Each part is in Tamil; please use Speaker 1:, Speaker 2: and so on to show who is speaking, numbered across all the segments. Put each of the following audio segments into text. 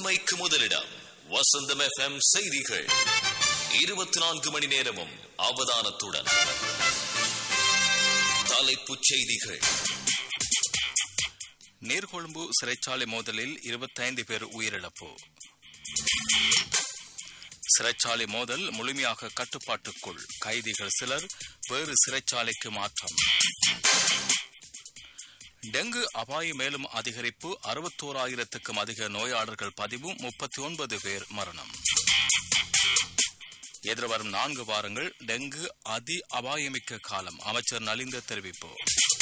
Speaker 1: உண்மைக்கு முதலிடம் வசந்தம் எஃப்எம் செய்திகள் இருபத்தி நான்கு மணி நேரமும் அவதானத்துடன் தலைப்புச் செய்திகள்
Speaker 2: நீர்கொழும்பு சிறைச்சாலை மோதலில் இருபத்தைந்து பேர் உயிரிழப்பு சிறைச்சாலை மோதல் முழுமையாக கட்டுப்பாட்டுக்குள் கைதிகள் சிலர் வேறு சிறைச்சாலைக்கு மாற்றம் டெங்கு அபாயம் மேலும் அதிகரிப்பு அறுபத்தோராயிரத்துக்கும் அதிக நோயாளர்கள் பதிவு முப்பத்தி ஒன்பது பேர் மரணம் எதிர்வரும் நான்கு வாரங்கள் டெங்கு அதி அபாயமிக்க காலம் அமைச்சர் நலிந்த தெரிவிப்பு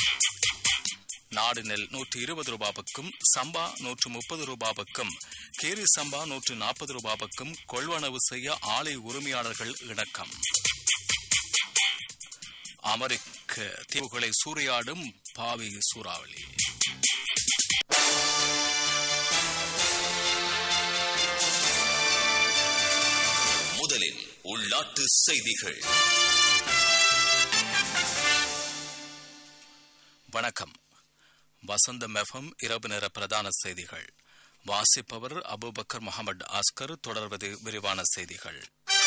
Speaker 2: நாடு நெல் நூற்று இருபது ரூபாவுக்கும் சம்பா நூற்று முப்பது ரூபாவுக்கும் கேரி சம்பா நூற்று நாற்பது ரூபாவுக்கும் கொள்வனவு செய்ய ஆலை உரிமையாளர்கள் இணக்கம் அமெரிக்க தீவுகளை சூறையாடும் பாவி சூறாவளி
Speaker 1: முதலில் உள்நாட்டு செய்திகள்
Speaker 2: வணக்கம் வசந்தம் எஃப்எம் இரவு நேர பிரதான செய்திகள் வாசிப்பவர் அபுபக்கர் முகமது ஆஸ்கர் தொடர்வது விரிவான செய்திகள்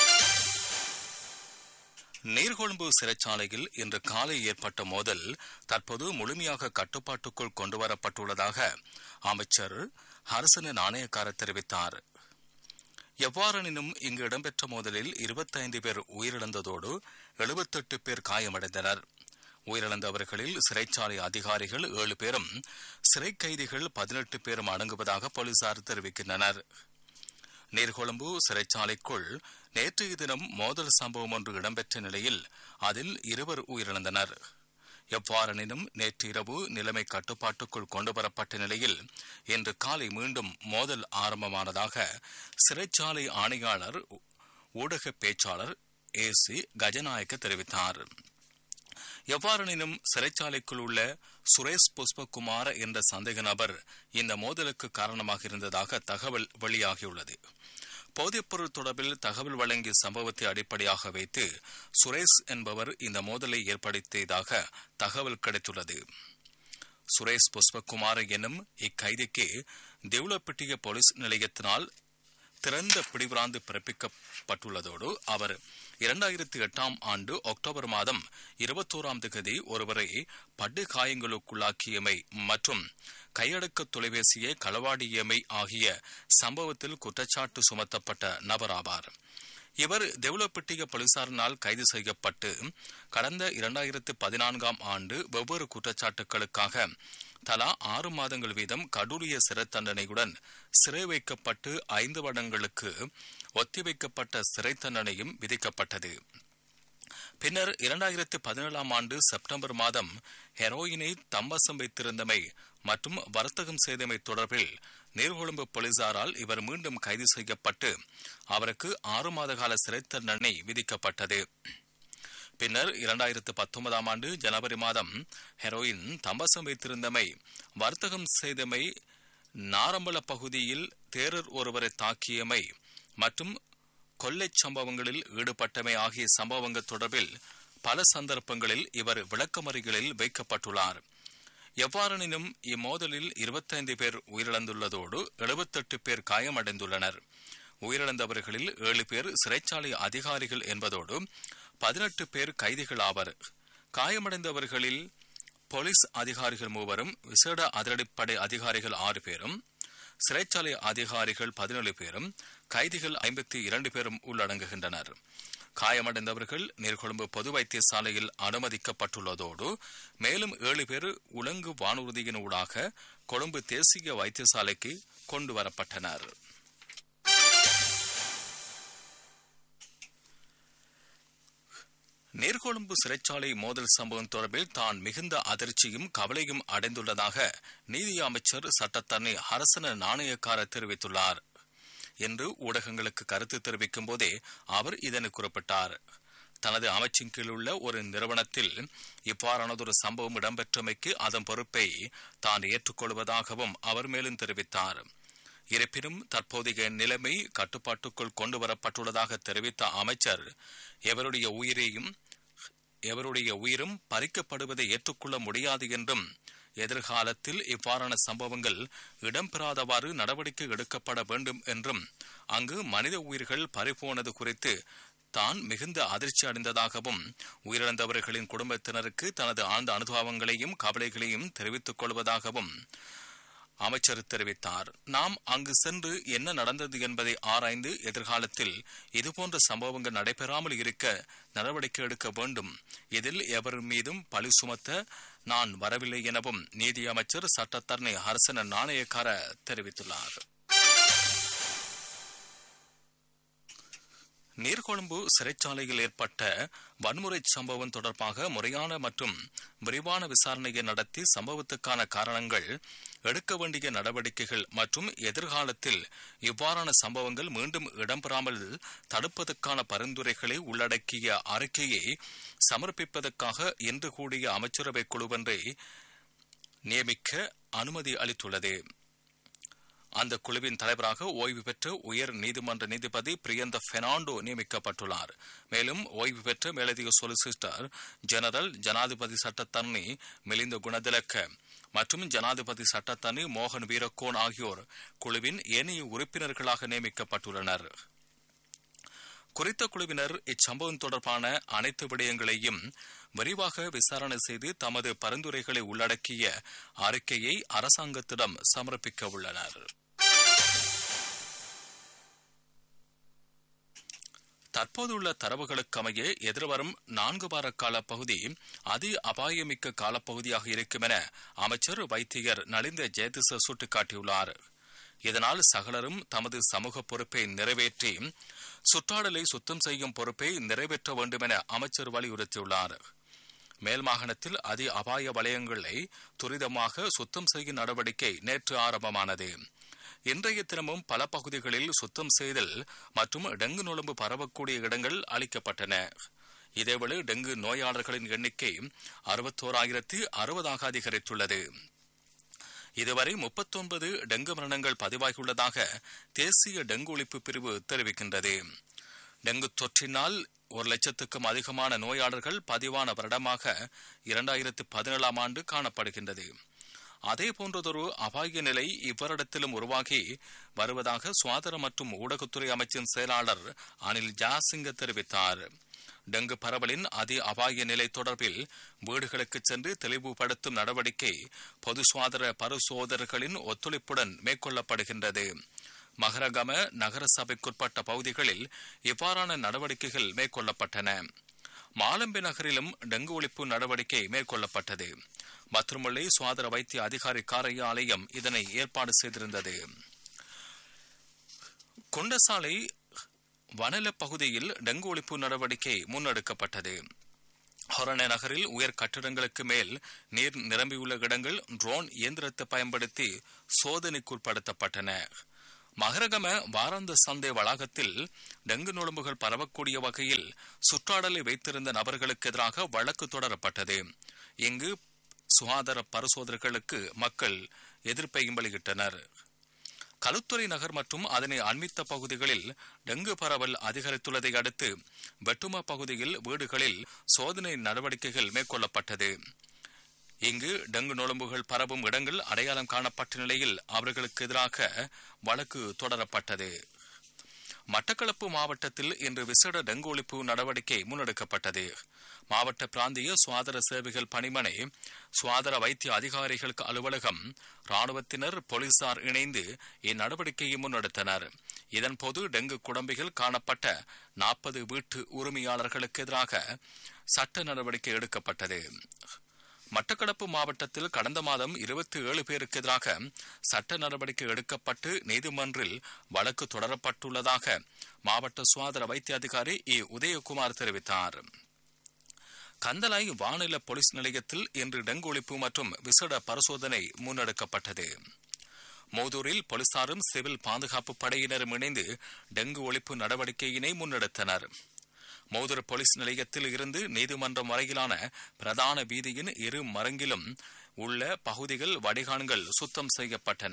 Speaker 2: நீர்கொழும்பு சிறைச்சாலையில் இன்று காலை ஏற்பட்ட மோதல் தற்போது முழுமையாக கட்டுப்பாட்டுக்குள் கொண்டுவரப்பட்டுள்ளதாக அமைச்சர் ஹர்சன நாணயக்கார தெரிவித்தார் எவ்வாறெனினும் இங்கு இடம்பெற்ற மோதலில் இருபத்தைந்து பேர் உயிரிழந்ததோடு எழுபத்தெட்டு பேர் காயமடைந்தனர் உயிரிழந்தவர்களில் சிறைச்சாலை அதிகாரிகள் ஏழு பேரும் சிறை கைதிகள் பதினெட்டு பேரும் அடங்குவதாக போலீசார் தெரிவிக்கின்றனர் நீர்கொழும்பு சிறைச்சாலைக்குள் நேற்றைய தினம் மோதல் சம்பவம் ஒன்று இடம்பெற்ற நிலையில் அதில் இருவர் உயிரிழந்தனர் எவ்வாறெனினும் நேற்று இரவு நிலைமை கட்டுப்பாட்டுக்குள் கொண்டுவரப்பட்ட நிலையில் இன்று காலை மீண்டும் மோதல் ஆரம்பமானதாக சிறைச்சாலை ஆணையாளர் ஊடக பேச்சாளர் ஏ சி கஜநாயக்க தெரிவித்தார் எவ்வாறெனினும் சிறைச்சாலைக்குள் உள்ள சுரேஷ் புஷ்பகுமார் என்ற சந்தேக நபர் இந்த மோதலுக்கு காரணமாக இருந்ததாக தகவல் வெளியாகியுள்ளது போதைப்பொருள் தொடர்பில் தகவல் வழங்கிய சம்பவத்தை அடிப்படையாக வைத்து சுரேஷ் என்பவர் இந்த மோதலை ஏற்படுத்தியதாக தகவல் கிடைத்துள்ளது சுரேஷ் புஷ்பகுமார் எனும் இக்கைதிக்கு தெவுலப்பட்டிய போலீஸ் நிலையத்தினால் திறந்த பிடிபிராந்து பிறப்பிக்கப்பட்டுள்ளதோடு அவர் இரண்டாயிரத்தி எட்டாம் ஆண்டு அக்டோபர் மாதம் இருபத்தோராம் தேதி ஒருவரை படு காயங்களுக்குள்ளாக்கியமை மற்றும் கையடக்க தொலைபேசியை களவாடியமை ஆகிய சம்பவத்தில் குற்றச்சாட்டு சுமத்தப்பட்ட நபர் ஆவார் இவர் தெவுலப்பட்டிய போலீசாரினால் கைது செய்யப்பட்டு கடந்த இரண்டாயிரத்து பதினான்காம் ஆண்டு வெவ்வேறு குற்றச்சாட்டுகளுக்காக தலா ஆறு மாதங்கள் வீதம் கடூரிய சிறை தண்டனையுடன் சிறை வைக்கப்பட்டு ஐந்து வருடங்களுக்கு ஒத்திவைக்கப்பட்ட சிறை தண்டனையும் விதிக்கப்பட்டது பின்னர் இரண்டாயிரத்து பதினேழாம் ஆண்டு செப்டம்பர் மாதம் ஹெரோயினை தம்பசம் வைத்திருந்தமை மற்றும் வர்த்தகம் செய்தமை தொடர்பில் நீர்கொழும்பு போலீசாரால் இவர் மீண்டும் கைது செய்யப்பட்டு அவருக்கு ஆறு மாத கால சிறை தண்டனை விதிக்கப்பட்டது பின்னர் இரண்டாயிரத்து பத்தொன்பதாம் ஆண்டு ஜனவரி மாதம் ஹெரோயின் தம்பசம் வைத்திருந்தமை வர்த்தகம் செய்தமை நாரம்பல பகுதியில் தேரர் ஒருவரை தாக்கியமை மற்றும் கொள்ளைச் சம்பவங்களில் ஈடுபட்டமை ஆகிய சம்பவங்கள் தொடர்பில் பல சந்தர்ப்பங்களில் இவர் விளக்கமறிகளில் வைக்கப்பட்டுள்ளார் எவ்வாறெனினும் இம்மோதலில் இருபத்தைந்து பேர் உயிரிழந்துள்ளதோடு எழுபத்தெட்டு பேர் காயமடைந்துள்ளனர் உயிரிழந்தவர்களில் ஏழு பேர் சிறைச்சாலை அதிகாரிகள் என்பதோடு பதினெட்டு பேர் கைதிகள் ஆவர் காயமடைந்தவர்களில் போலீஸ் அதிகாரிகள் மூவரும் விசேட அதிரடிப்படை அதிகாரிகள் ஆறு பேரும் சிறைச்சாலை அதிகாரிகள் பதினேழு பேரும் கைதிகள் ஐம்பத்தி இரண்டு பேரும் உள்ளடங்குகின்றனர் காயமடைந்தவர்கள் நீர்கொழும்பு பொது வைத்தியசாலையில் அனுமதிக்கப்பட்டுள்ளதோடு மேலும் ஏழு பேர் உலங்கு வானூர்தியினூடாக கொழும்பு தேசிய வைத்தியசாலைக்கு கொண்டு வரப்பட்டனர் நீர்கொழும்பு சிறைச்சாலை மோதல் சம்பவம் தொடர்பில் தான் மிகுந்த அதிர்ச்சியும் கவலையும் அடைந்துள்ளதாக நீதி அமைச்சர் சட்டத்தரணி அரசன நாணயக்கார தெரிவித்துள்ளார் என்று ஊடகங்களுக்கு கருத்து தெரிவிக்கும் போதே அவர் இதனை குறிப்பிட்டார் தனது அமைச்சின் கீழ் உள்ள ஒரு நிறுவனத்தில் இவ்வாறானதொரு சம்பவம் இடம்பெற்றமைக்கு அதன் பொறுப்பை தான் ஏற்றுக்கொள்வதாகவும் அவர் மேலும் தெரிவித்தார் இருப்பினும் தற்போதைய நிலைமை கட்டுப்பாட்டுக்குள் கொண்டு வரப்பட்டுள்ளதாக தெரிவித்த அமைச்சர் எவருடைய உயிரையும் எவருடைய உயிரும் பறிக்கப்படுவதை ஏற்றுக்கொள்ள முடியாது என்றும் எதிர்காலத்தில் இவ்வாறான சம்பவங்கள் இடம்பெறாதவாறு நடவடிக்கை எடுக்கப்பட வேண்டும் என்றும் அங்கு மனித உயிர்கள் பறிபோனது குறித்து தான் மிகுந்த அதிர்ச்சி அடைந்ததாகவும் உயிரிழந்தவர்களின் குடும்பத்தினருக்கு தனது ஆழ்ந்த அனுபவங்களையும் கவலைகளையும் தெரிவித்துக் கொள்வதாகவும் அமைச்சர் தெரிவித்தார் நாம் அங்கு சென்று என்ன நடந்தது என்பதை ஆராய்ந்து எதிர்காலத்தில் இதுபோன்ற சம்பவங்கள் நடைபெறாமல் இருக்க நடவடிக்கை எடுக்க வேண்டும் இதில் எவர் மீதும் பழி சுமத்த நான் வரவில்லை எனவும் நீதி அமைச்சர் சட்டத்தரணி ஹர்சன நாணயக்கார தெரிவித்துள்ளார் நீர்கொழும்பு சிறைச்சாலையில் ஏற்பட்ட வன்முறை சம்பவம் தொடர்பாக முறையான மற்றும் விரிவான விசாரணையை நடத்தி சம்பவத்துக்கான காரணங்கள் எடுக்க வேண்டிய நடவடிக்கைகள் மற்றும் எதிர்காலத்தில் இவ்வாறான சம்பவங்கள் மீண்டும் இடம்பெறாமல் தடுப்பதற்கான பரிந்துரைகளை உள்ளடக்கிய அறிக்கையை சமர்ப்பிப்பதற்காக இன்று கூடிய அமைச்சரவை குழுவொன்றை நியமிக்க அனுமதி அளித்துள்ளது அந்த குழுவின் தலைவராக ஓய்வு பெற்ற உயர் நீதிமன்ற நீதிபதி பிரியந்த பெர்னாண்டோ நியமிக்கப்பட்டுள்ளார் மேலும் ஓய்வு பெற்ற மேலதிக சொலிசிட்டர் ஜெனரல் ஜனாதிபதி சட்டத்தரணி மிலிந்த குணதிலக்க மற்றும் ஜனாதிபதி சட்டத்தரணி மோகன் வீரக்கோன் ஆகியோர் குழுவின் ஏனைய உறுப்பினர்களாக நியமிக்கப்பட்டுள்ளனர் குறித்த குழுவினர் இச்சம்பவம் தொடர்பான அனைத்து விடயங்களையும் விரிவாக விசாரணை செய்து தமது பரிந்துரைகளை உள்ளடக்கிய அறிக்கையை அரசாங்கத்திடம் சமர்ப்பிக்க உள்ளனர் தற்போதுள்ள தரவுகளுக்கு அமைய எதிர்வரும் நான்கு வார கால பகுதி அதி அபாயமிக்க காலப்பகுதியாக இருக்கும் என அமைச்சர் வைத்தியர் நலிந்த ஜெயதிச சுட்டிக்காட்டியுள்ளார் இதனால் சகலரும் தமது சமூக பொறுப்பை நிறைவேற்றி சுற்றாடலை சுத்தம் செய்யும் பொறுப்பை நிறைவேற்ற வேண்டும் என அமைச்சர் வலியுறுத்தியுள்ளார் மேல் மாகாணத்தில் அதி அபாய வலயங்களை துரிதமாக சுத்தம் செய்யும் நடவடிக்கை நேற்று ஆரம்பமானது இன்றைய தினமும் பல பகுதிகளில் சுத்தம் செய்தல் மற்றும் டெங்கு நுழம்பு பரவக்கூடிய இடங்கள் அளிக்கப்பட்டன இதேவேளை டெங்கு நோயாளர்களின் எண்ணிக்கை அறுபத்தோராயிரத்து அறுபதாக அதிகரித்துள்ளது இதுவரை முப்பத்தொன்பது டெங்கு மரணங்கள் பதிவாகியுள்ளதாக தேசிய டெங்கு ஒழிப்பு பிரிவு தெரிவிக்கின்றது டெங்கு தொற்றினால் ஒரு லட்சத்துக்கும் அதிகமான நோயாளர்கள் பதிவான வருடமாக இரண்டாயிரத்து பதினேழாம் ஆண்டு காணப்படுகின்றது அதே போன்றதொரு அபாய நிலை இவ்வருடத்திலும் உருவாகி வருவதாக சுகாதார மற்றும் ஊடகத்துறை அமைச்சின் செயலாளர் அனில் ஜாசிங்க தெரிவித்தார் டெங்கு பரவலின் அதி அபாய நிலை தொடர்பில் வீடுகளுக்கு சென்று தெளிவுபடுத்தும் நடவடிக்கை பொது சுகாதார பரிசோதகர்களின் ஒத்துழைப்புடன் மேற்கொள்ளப்படுகின்றது மகரகம நகர சபைக்குட்பட்ட பகுதிகளில் இவ்வாறான நடவடிக்கைகள் மேற்கொள்ளப்பட்டன மாலம்பே நகரிலும் டெங்கு ஒழிப்பு நடவடிக்கை மேற்கொள்ளப்பட்டது மற்றுமுள்ளை சுகாதார வைத்திய அதிகாரி காரியாலயம் இதனை ஏற்பாடு செய்திருந்தது குண்டசாலை வனல பகுதியில் டெங்கு ஒழிப்பு நடவடிக்கை முன்னெடுக்கப்பட்டது ஹொரண நகரில் உயர் கட்டிடங்களுக்கு மேல் நீர் நிரம்பியுள்ள இடங்கள் ட்ரோன் இயந்திரத்தை பயன்படுத்தி சோதனைக்குட்படுத்தப்பட்டன மகரகம வாராந்த சந்தை வளாகத்தில் டெங்கு நுழம்புகள் பரவக்கூடிய வகையில் சுற்றாடலை வைத்திருந்த நபர்களுக்கு எதிராக வழக்கு தொடரப்பட்டது இங்கு சுகாதார பரிசோதனைகளுக்கு மக்கள் எதிர்ப்பையும் வெளியிட்டனர் களுத்துறை நகர் மற்றும் அதனை அண்மித்த பகுதிகளில் டெங்கு பரவல் அதிகரித்துள்ளதை அடுத்து வெட்டுமா பகுதியில் வீடுகளில் சோதனை நடவடிக்கைகள் மேற்கொள்ளப்பட்டது இங்கு டெங்கு நுழம்புகள் பரவும் இடங்கள் அடையாளம் காணப்பட்ட நிலையில் அவர்களுக்கு எதிராக வழக்கு தொடரப்பட்டது மட்டக்களப்பு மாவட்டத்தில் இன்று விசேட டெங்கு ஒழிப்பு நடவடிக்கை முன்னெடுக்கப்பட்டது மாவட்ட பிராந்திய சுகாதார சேவைகள் பணிமனை சுகாதார வைத்திய அதிகாரிகள் அலுவலகம் ராணுவத்தினர் போலீசார் இணைந்து இந்நடவடிக்கையை முன்னெடுத்தனர் இதன்போது டெங்கு குடம்பிகள் காணப்பட்ட நாற்பது வீட்டு உரிமையாளர்களுக்கு எதிராக சட்ட நடவடிக்கை எடுக்கப்பட்டது மட்டக்களப்பு மாவட்டத்தில் கடந்த மாதம் இருபத்தி ஏழு பேருக்கு எதிராக சட்ட நடவடிக்கை எடுக்கப்பட்டு நீதிமன்றில் வழக்கு தொடரப்பட்டுள்ளதாக மாவட்ட சுகாதார வைத்திய அதிகாரி இ உதயகுமார் தெரிவித்தார் கந்தலாய் வானில போலீஸ் நிலையத்தில் இன்று டெங்கு ஒழிப்பு மற்றும் விசேட பரிசோதனை முன்னெடுக்கப்பட்டது மோதூரில் போலீசாரும் சிவில் பாதுகாப்பு படையினரும் இணைந்து டெங்கு ஒழிப்பு நடவடிக்கையினை முன்னெடுத்தனர் மோதுர போலீஸ் நிலையத்தில் இருந்து நீதிமன்றம் வரையிலான பிரதான வீதியின் இரு மரங்கிலும் உள்ள பகுதிகள் வடிகான்கள் சுத்தம் செய்யப்பட்டன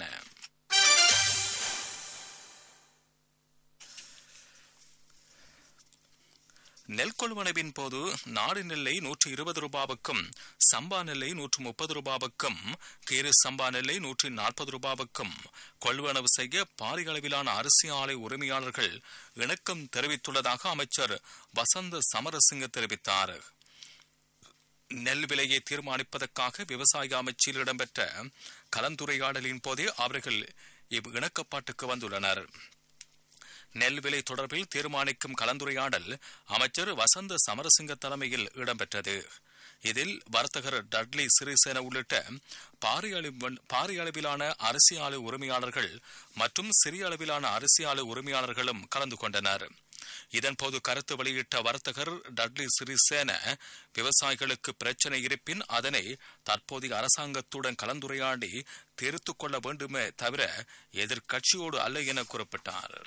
Speaker 2: நெல் கொள்வனவின் போது நாடு நெல்லை நூற்றி இருபது ரூபாவுக்கும் சம்பா நெல்லை நூற்று முப்பது ரூபாவுக்கும் கீரு சம்பா நெல்லை நூற்றி நாற்பது ரூபாவுக்கும் கொள்வனவு செய்ய பாரிய அளவிலான அரிசி ஆலை உரிமையாளர்கள் இணக்கம் தெரிவித்துள்ளதாக அமைச்சர் வசந்த சமரசிங்க தெரிவித்தார் நெல் விலையை தீர்மானிப்பதற்காக விவசாய அமைச்சில் இடம்பெற்ற கலந்துரையாடலின் போதே அவர்கள் இவ் இணக்கப்பாட்டுக்கு வந்துள்ளனர் நெல் விலை தொடர்பில் தீர்மானிக்கும் கலந்துரையாடல் அமைச்சர் வசந்த சமரசிங்க தலைமையில் இடம்பெற்றது இதில் வர்த்தகர் டட்லி சிறிசேன உள்ளிட்ட பாரிய அளவு- பாரிய அளவிலான அரிசி ஆலை உரிமையாளர்கள் மற்றும் சிறிய அளவிலான அரிசி ஆலை உரிமையாளர்களும் கலந்து கொண்டனர் இதன்போது கருத்து வெளியிட்ட வர்த்தகர் டட்லி சிறிசேன விவசாயிகளுக்கு பிரச்சனை இருப்பின் அதனை தற்போதைய அரசாங்கத்துடன் கலந்துரையாடி தீர்த்துக் கொள்ள வேண்டுமே தவிர எதிர்க்கட்சியோடு அல்ல என குறிப்பிட்டார்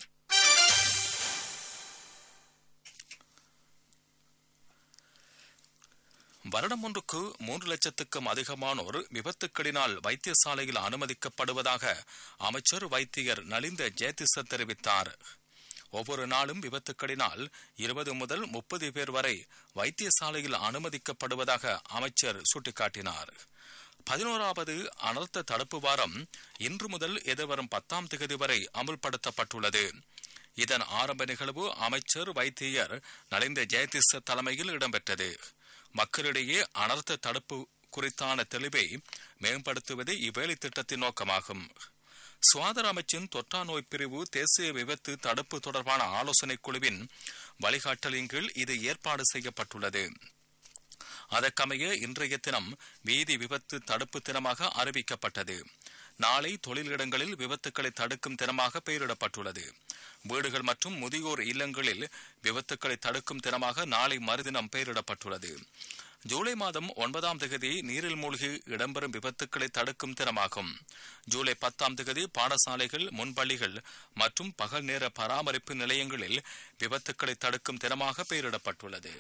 Speaker 2: வருடம் ஒன்றுக்கு மூன்று லட்சத்துக்கும் அதிகமானோர் விபத்துக்களினால் வைத்தியசாலையில் அனுமதிக்கப்படுவதாக அமைச்சர் வைத்தியர் நலிந்த ஜெயதிச தெரிவித்தார் ஒவ்வொரு நாளும் விபத்துக்களினால் இருபது முதல் முப்பது பேர் வரை வைத்தியசாலையில் அனுமதிக்கப்படுவதாக அமைச்சர் சுட்டிக்காட்டினார் பதினோராவது அனர்த்த தடுப்பு வாரம் இன்று முதல் எதிர்வரும் பத்தாம் தேதி வரை அமுல்படுத்தப்பட்டுள்ளது இதன் ஆரம்ப நிகழ்வு அமைச்சர் வைத்தியர் நலிந்த ஜெயதிச தலைமையில் இடம்பெற்றது மக்களிடையே அனர்த்த தடுப்பு குறித்தான தெளிவை மேம்படுத்துவதே இவ்வேலை திட்டத்தின் நோக்கமாகும் சுகாதார அமைச்சின் தொற்றா நோய் பிரிவு தேசிய விபத்து தடுப்பு தொடர்பான ஆலோசனைக் குழுவின் வழிகாட்டலின் கீழ் இது ஏற்பாடு செய்யப்பட்டுள்ளது அதற்கமைய இன்றைய தினம் வீதி விபத்து தடுப்பு தினமாக அறிவிக்கப்பட்டது நாளை தொழிலிடங்களில் விபத்துக்களை தடுக்கும் தினமாக பெயரிடப்பட்டுள்ளது வீடுகள் மற்றும் முதியோர் இல்லங்களில் விபத்துக்களை தடுக்கும் தினமாக நாளை மறுதினம் பெயரிடப்பட்டுள்ளது ஜூலை மாதம் ஒன்பதாம் தேதி நீரில் மூழ்கி இடம்பெறும் விபத்துக்களை தடுக்கும் தினமாகும் ஜூலை பத்தாம் தேதி பாடசாலைகள் முன்பள்ளிகள் மற்றும் பகல் நேர பராமரிப்பு நிலையங்களில் விபத்துக்களை தடுக்கும் தினமாக பெயரிடப்பட்டுள்ளது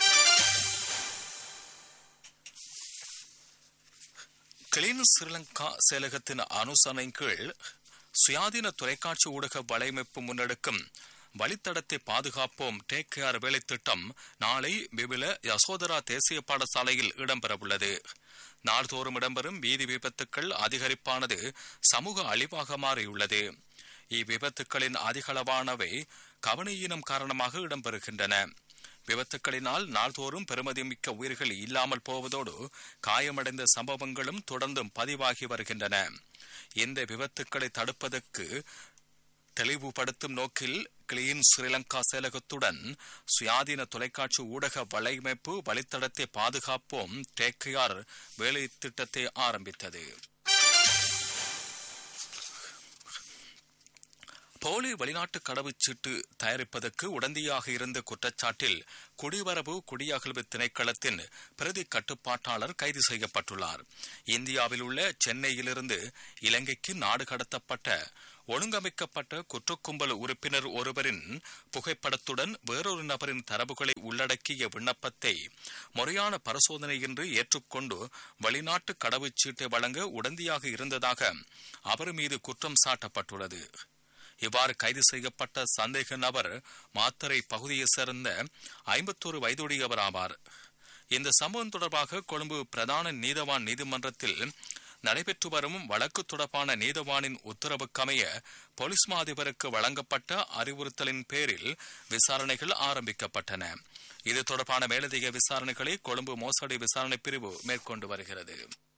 Speaker 2: கிளீன் ஸ்ரீலங்கா செயலகத்தின் அனுசரணையின் கீழ் சுயாதீன தொலைக்காட்சி ஊடக வலையமைப்பு முன்னெடுக்கும் வழித்தடத்தை பாதுகாப்போம் டேக் கேர் வேலை திட்டம் நாளை விபில யசோதரா தேசிய பாடசாலையில் இடம்பெறவுள்ளது நாள்தோறும் இடம்பெறும் வீதி விபத்துக்கள் அதிகரிப்பானது சமூக அழிவாக மாறியுள்ளது இவ்விபத்துக்களின் அதிகளவானவை கவனஈனம் காரணமாக இடம்பெறுகின்றன விபத்துக்களினால் நாள்தோறும் பெருமதிமிக்க உயிர்கள் இல்லாமல் போவதோடு காயமடைந்த சம்பவங்களும் தொடர்ந்தும் பதிவாகி வருகின்றன இந்த விபத்துக்களை தடுப்பதற்கு தெளிவுபடுத்தும் நோக்கில் கிளீன் ஸ்ரீலங்கா செயலகத்துடன் சுயாதீன தொலைக்காட்சி ஊடக வலையமைப்பு வழித்தடத்தை பாதுகாப்போம் டேக்கையார் வேலை திட்டத்தை ஆரம்பித்தது போலி வெளிநாட்டு கடவுச்சீட்டு தயாரிப்பதற்கு உடந்தையாக இருந்த குற்றச்சாட்டில் குடிவரவு குடியகழ்வு திணைக்களத்தின் பிரதி கட்டுப்பாட்டாளர் கைது செய்யப்பட்டுள்ளார் இந்தியாவில் உள்ள சென்னையிலிருந்து இலங்கைக்கு நாடு கடத்தப்பட்ட ஒழுங்கமைக்கப்பட்ட குற்றக்கும்பல் உறுப்பினர் ஒருவரின் புகைப்படத்துடன் வேறொரு நபரின் தரவுகளை உள்ளடக்கிய விண்ணப்பத்தை முறையான பரிசோதனையின்றி ஏற்றுக்கொண்டு வெளிநாட்டு கடவுச்சீட்டை வழங்க உடந்தையாக இருந்ததாக அவர் மீது குற்றம் சாட்டப்பட்டுள்ளது இவ்வாறு கைது செய்யப்பட்ட சந்தேக நபர் மாத்தரை பகுதியைச் சேர்ந்த ஐம்பத்தோரு வயதுடையவர் ஆவார் இந்த சம்பவம் தொடர்பாக கொழும்பு பிரதான நீதவான் நீதிமன்றத்தில் நடைபெற்று வரும் வழக்கு தொடர்பான நீதவானின் உத்தரவுக்கமைய போலீஸ் மா அதிபருக்கு வழங்கப்பட்ட அறிவுறுத்தலின் பேரில் விசாரணைகள் ஆரம்பிக்கப்பட்டன இது தொடர்பான மேலதிக விசாரணைகளை கொழும்பு மோசடி விசாரணை பிரிவு மேற்கொண்டு வருகிறது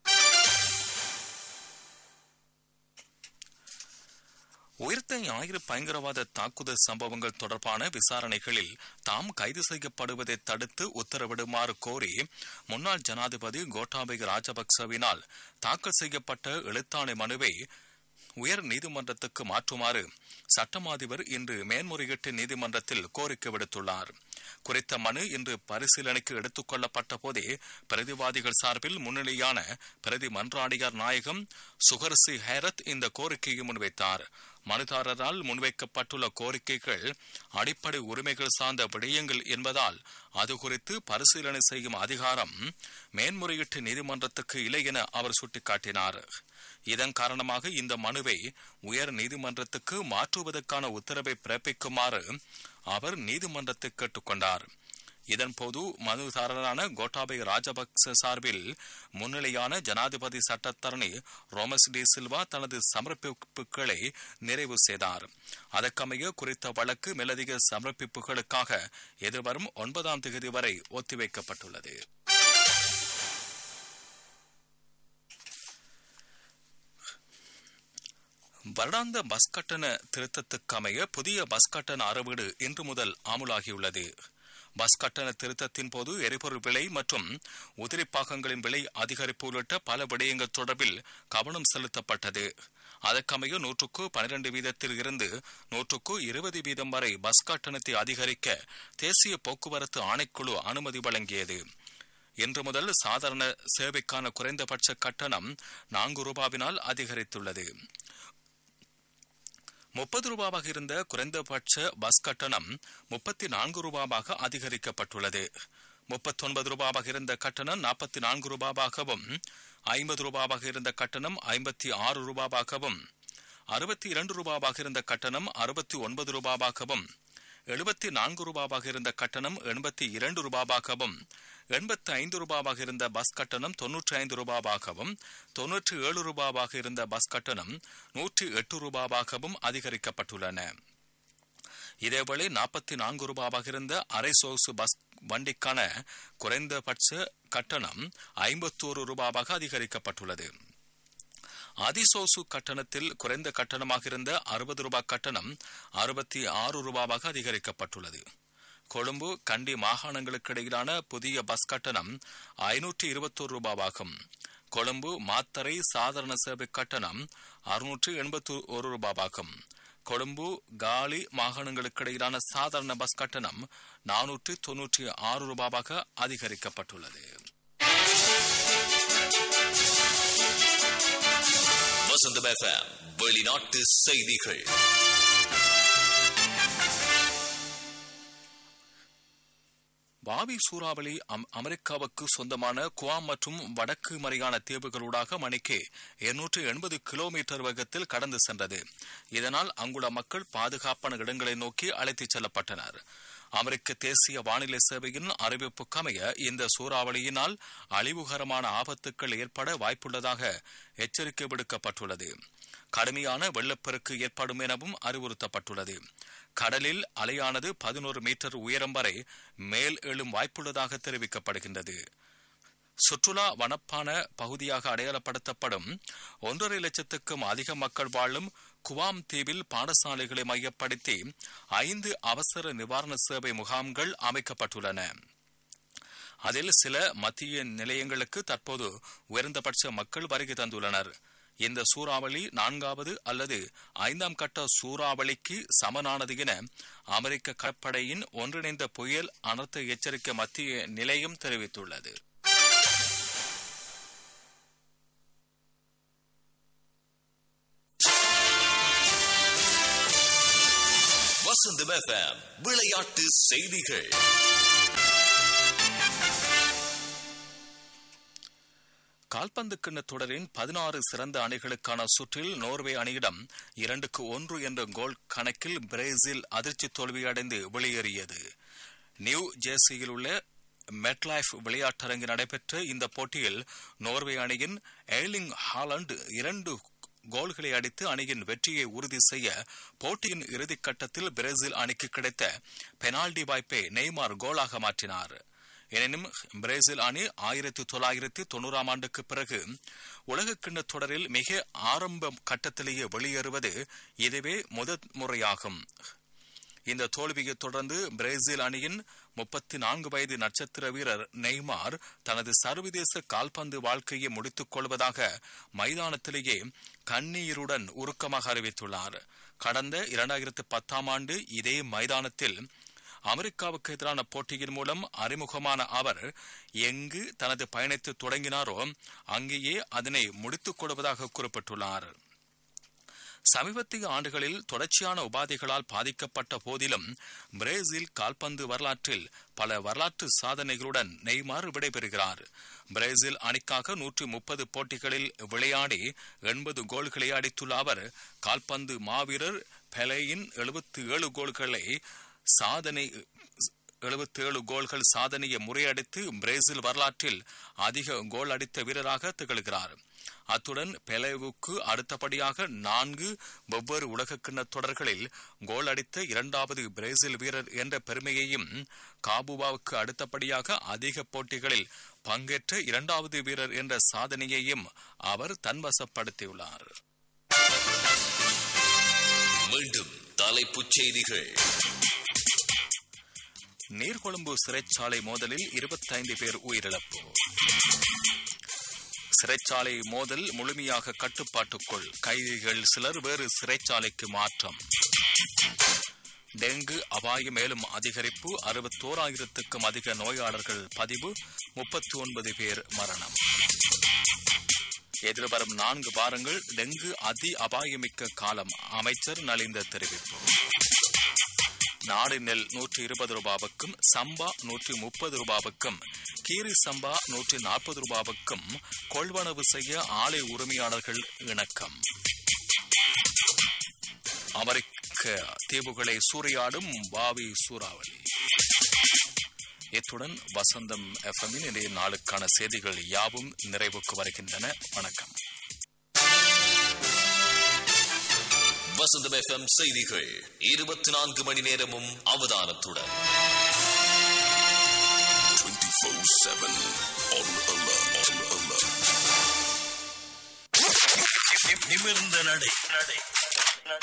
Speaker 2: உயிர்த்த ஞாயிறு பயங்கரவாத தாக்குதல் சம்பவங்கள் தொடர்பான விசாரணைகளில் தாம் கைது செய்யப்படுவதை தடுத்து உத்தரவிடுமாறு கோரி முன்னாள் ஜனாதிபதி கோட்டாபய ராஜபக்சவினால் தாக்கல் செய்யப்பட்ட எழுத்தாணை மனுவை உயர் நீதிமன்றத்துக்கு மாற்றுமாறு சட்டமாதிபர் இன்று மேன்முறையீட்டு நீதிமன்றத்தில் கோரிக்கை விடுத்துள்ளார் குறித்த மனு இன்று பரிசீலனைக்கு எடுத்துக் கொள்ளப்பட்ட போதே பிரதிவாதிகள் சார்பில் முன்னிலையான பிரதி மன்றாடியார் நாயகம் சுகர்சி ஹேரத் இந்த கோரிக்கையை முன்வைத்தார் மனுதாரரால் முன்வைக்கப்பட்டுள்ள கோரிக்கைகள் அடிப்படை உரிமைகள் சார்ந்த விடயங்கள் என்பதால் அது குறித்து பரிசீலனை செய்யும் அதிகாரம் மேன்முறையீட்டு நீதிமன்றத்துக்கு இல்லை என அவர் சுட்டிக்காட்டினார் இதன் காரணமாக இந்த மனுவை உயர் நீதிமன்றத்துக்கு மாற்றுவதற்கான உத்தரவை பிறப்பிக்குமாறு அவர் நீதிமன்றத்தை கேட்டுக்கொண்டார் இதன்போது மனுதாரரான கோட்டாபய ராஜபக்ச சார்பில் முன்னிலையான ஜனாதிபதி சட்டத்தரணி ரோமஸ் டி சில்வா தனது சமர்ப்பிப்புகளை நிறைவு செய்தார் அதற்கமைய குறித்த வழக்கு மேலதிக சமர்ப்பிப்புகளுக்காக எதிர்வரும் ஒன்பதாம் தேதி வரை ஒத்திவைக்கப்பட்டுள்ளது வருடாந்த பஸ் கட்டண திருத்தத்துக்கமைய புதிய பஸ் கட்டண அறவீடு இன்று முதல் அமுலாகியுள்ளது பஸ் கட்டண திருத்தத்தின் போது எரிபொருள் விலை மற்றும் உதிரிப்பாகங்களின் விலை அதிகரிப்பு உள்ளிட்ட பல விடயங்கள் தொடர்பில் கவனம் செலுத்தப்பட்டது அதற்கமைய நூற்றுக்கு பனிரெண்டு வீதத்தில் இருந்து நூற்றுக்கு இருபது வீதம் வரை பஸ் கட்டணத்தை அதிகரிக்க தேசிய போக்குவரத்து ஆணைக்குழு அனுமதி வழங்கியது இன்று முதல் சாதாரண சேவைக்கான குறைந்தபட்ச கட்டணம் நான்கு ரூபாவினால் அதிகரித்துள்ளது முப்பது ரூபாவாக இருந்த குறைந்தபட்ச பஸ் கட்டணம் முப்பத்தி நான்கு ரூபாவாக அதிகரிக்கப்பட்டுள்ளது முப்பத்தொன்பது ரூபாவாக இருந்த கட்டணம் நாற்பத்தி நான்கு ரூபாவாகவும் ஐம்பது ரூபாவாக இருந்த கட்டணம் ஐம்பத்தி ஆறு ரூபாவாகவும் அறுபத்தி இரண்டு ரூபாவாக இருந்த கட்டணம் அறுபத்தி ஒன்பது ரூபாவாகவும் எழுபத்தி நான்கு ரூபாவாக இருந்த கட்டணம் எண்பத்தி இரண்டு ரூபாவாகவும் எண்பத்தி ஐந்து ரூபாவாக இருந்த பஸ் கட்டணம் தொன்னூற்றி ஐந்து ரூபாவாகவும் தொன்னூற்றி ஏழு ரூபாவாக இருந்த பஸ் கட்டணம் நூற்றி எட்டு ரூபாவாகவும் அதிகரிக்கப்பட்டுள்ளன இதேவேளை நாற்பத்தி நான்கு ரூபாவாக இருந்த அரை சொகுசு பஸ் வண்டிக்கான குறைந்தபட்ச கட்டணம் ஐம்பத்தோரு ரூபாவாக அதிகரிக்கப்பட்டுள்ளது அதிசோசு கட்டணத்தில் குறைந்த கட்டணமாக இருந்த அறுபது ரூபாய் கட்டணம் அறுபத்தி ஆறு ரூபாவாக அதிகரிக்கப்பட்டுள்ளது கொழும்பு கண்டி மாகாணங்களுக்கு இடையிலான புதிய பஸ் கட்டணம் ஐநூற்றி இருபத்தோரு ரூபாவாகும் கொழும்பு மாத்தரை சாதாரண சேவை கட்டணம் அறுநூற்று எண்பத்தி ஒரு ரூபாவாகும் கொழும்பு காலி மாகாணங்களுக்கு இடையிலான சாதாரண பஸ் கட்டணம் நானூற்று தொன்னூற்றி ஆறு ரூபாவாக அதிகரிக்கப்பட்டுள்ளது
Speaker 1: வசந்தம் எஃப்எம் வெளிநாட்டு செய்திகள்
Speaker 2: வாவி சூறாவளி அமெரிக்காவுக்கு சொந்தமான குவாம் மற்றும் வடக்கு மறையான தீவுகளூடாக மணிக்கு இருநூற்று எண்பது கிலோமீட்டர் வேகத்தில் கடந்து சென்றது இதனால் அங்குள்ள மக்கள் பாதுகாப்பான இடங்களை நோக்கி அழைத்துச் செல்லப்பட்டனர் அமெரிக்க தேசிய வானிலை சேவையின் அறிவிப்புக்கமைய இந்த சூறாவளியினால் அழிவுகரமான ஆபத்துக்கள் ஏற்பட வாய்ப்புள்ளதாக எச்சரிக்கை விடுக்கப்பட்டுள்ளது கடுமையான வெள்ளப்பெருக்கு ஏற்படும் எனவும் அறிவுறுத்தப்பட்டுள்ளது கடலில் அலையானது பதினோரு மீட்டர் உயரம் வரை மேல் எழும் வாய்ப்புள்ளதாக தெரிவிக்கப்படுகின்றது சுற்றுலா வனப்பான பகுதியாக அடையாளப்படுத்தப்படும் ஒன்றரை லட்சத்துக்கும் அதிக மக்கள் வாழும் குவாம் தீவில் பாடசாலைகளை மையப்படுத்தி ஐந்து அவசர நிவாரண சேவை முகாம்கள் அமைக்கப்பட்டுள்ளன அதில் சில மத்திய நிலையங்களுக்கு தற்போது உயர்ந்தபட்ச மக்கள் வருகை தந்துள்ளனர் இந்த சூறாவளி நான்காவது அல்லது ஐந்தாம் கட்ட சூறாவளிக்கு சமனானது என அமெரிக்க கடற்படையின் ஒன்றிணைந்த புயல் அனர்த்த எச்சரிக்கை மத்திய நிலையம் தெரிவித்துள்ளது
Speaker 1: வசந்தம் எஃப்எம் விளையாட்டு செய்திகள்
Speaker 2: கால்பந்து கிண்ண தொடரின் பதினாறு சிறந்த அணிகளுக்கான சுற்றில் நோர்வே அணியிடம் இரண்டுக்கு ஒன்று என்ற கோல் கணக்கில் பிரேசில் அதிர்ச்சி தோல்வியடைந்து வெளியேறியது நியூ ஜெர்சியில் உள்ள மெட்லைஃப் விளையாட்டரங்கில் நடைபெற்ற இந்த போட்டியில் நோர்வே அணியின் ஏலிங் ஹாலண்ட் இரண்டு கோல்களை அடித்து அணியின் வெற்றியை உறுதி செய்ய போட்டியின் இறுதிக் கட்டத்தில் பிரேசில் அணிக்கு கிடைத்த பெனால்டி வாய்ப்பை நெய்மார் கோலாக மாற்றினார் எனினும் பிரேசில் அணி ஆயிரத்தி தொள்ளாயிரத்தி தொண்ணூறாம் ஆண்டுக்கு பிறகு உலக கிண்ண தொடரில் மிக ஆரம்ப கட்டத்திலேயே வெளியேறுவது இதுவே முதல் முறையாகும் இந்த தோல்வியை தொடர்ந்து பிரேசில் அணியின் முப்பத்தி நான்கு வயது நட்சத்திர வீரர் நெய்மார் தனது சர்வதேச கால்பந்து வாழ்க்கையை முடித்துக் கொள்வதாக மைதானத்திலேயே கண்ணீருடன் உருக்கமாக அறிவித்துள்ளார் கடந்த இரண்டாயிரத்து பத்தாம் ஆண்டு இதே மைதானத்தில் அமெரிக்காவுக்கு எதிரான போட்டியின் மூலம் அறிமுகமான அவர் எங்கு தனது பயணத்தை தொடங்கினாரோ அங்கேயே அதனை முடித்துக் கொள்வதாக குறிப்பிட்டுள்ளார் சமீபத்திய ஆண்டுகளில் தொடர்ச்சியான உபாதைகளால் பாதிக்கப்பட்ட போதிலும் பிரேசில் கால்பந்து வரலாற்றில் பல வரலாற்று சாதனைகளுடன் நெய்மார் விடைபெறுகிறார் பிரேசில் அணிக்காக நூற்றி முப்பது போட்டிகளில் விளையாடி எண்பது கோல்களை அடித்துள்ள அவர் கால்பந்து மாவீரர் பெலேயின் எழுபத்தி ஏழு கோல்களை சாதனை எழுபத்தேழு கோல்கள் சாதனையை முறையடித்து பிரேசில் வரலாற்றில் அதிக கோல் அடித்த வீரராக திகழ்கிறார் அத்துடன் பெலேவுக்கு அடுத்தபடியாக நான்கு வெவ்வேறு உலகக்கிண்ண தொடர்களில் கோல் அடித்த இரண்டாவது பிரேசில் வீரர் என்ற பெருமையையும் காபுவாவுக்கு அடுத்தபடியாக அதிக போட்டிகளில் பங்கேற்ற இரண்டாவது வீரர் என்ற சாதனையையும் அவர் தன்வசப்படுத்தியுள்ளார்
Speaker 1: மீண்டும் தலைப்புச் செய்திகள்
Speaker 2: நீர்கொழும்பு சிறைச்சாலை மோதலில் இருபத்தைந்து பேர் உயிரிழப்பு சிறைச்சாலை மோதல் முழுமையாக கட்டுப்பாட்டுக்குள் கைதிகள் சிலர் வேறு சிறைச்சாலைக்கு மாற்றம் டெங்கு அபாயம் மேலும் அதிகரிப்பு அறுபத்தோராயிரத்துக்கும் அதிக நோயாளர்கள் பதிவு முப்பத்தி ஒன்பது பேர் மரணம் எதிர்வரும் நான்கு வாரங்கள் டெங்கு அதி அபாயமிக்க காலம் அமைச்சர் நலிந்த தெரிவிப்பு நாடு நெல் நூற்றி இருபது ரூபாவுக்கும் சம்பா நூற்றி முப்பது ரூபாவுக்கும் கீரி சம்பா நூற்றி நாற்பது ரூபாவுக்கும் கொள்வனவு செய்ய ஆலை உரிமையாளர்கள் இணக்கம் அமெரிக்க தீவுகளை சூறையாடும் பாவி சூறாவளி இத்துடன் வசந்தம் எஃப்எம்மின் இன்றைய நாளுக்கான செய்திகள் யாவும் நிறைவுக்கு வருகின்றன வணக்கம்
Speaker 1: வசந்தம் எஃப்எம் செய்திகள் இருபத்தி நான்கு மணி நேரமும் அவதானத்துடன்
Speaker 3: 24-7 on alert. On alert.
Speaker 1: நிமிர்ந்த நடை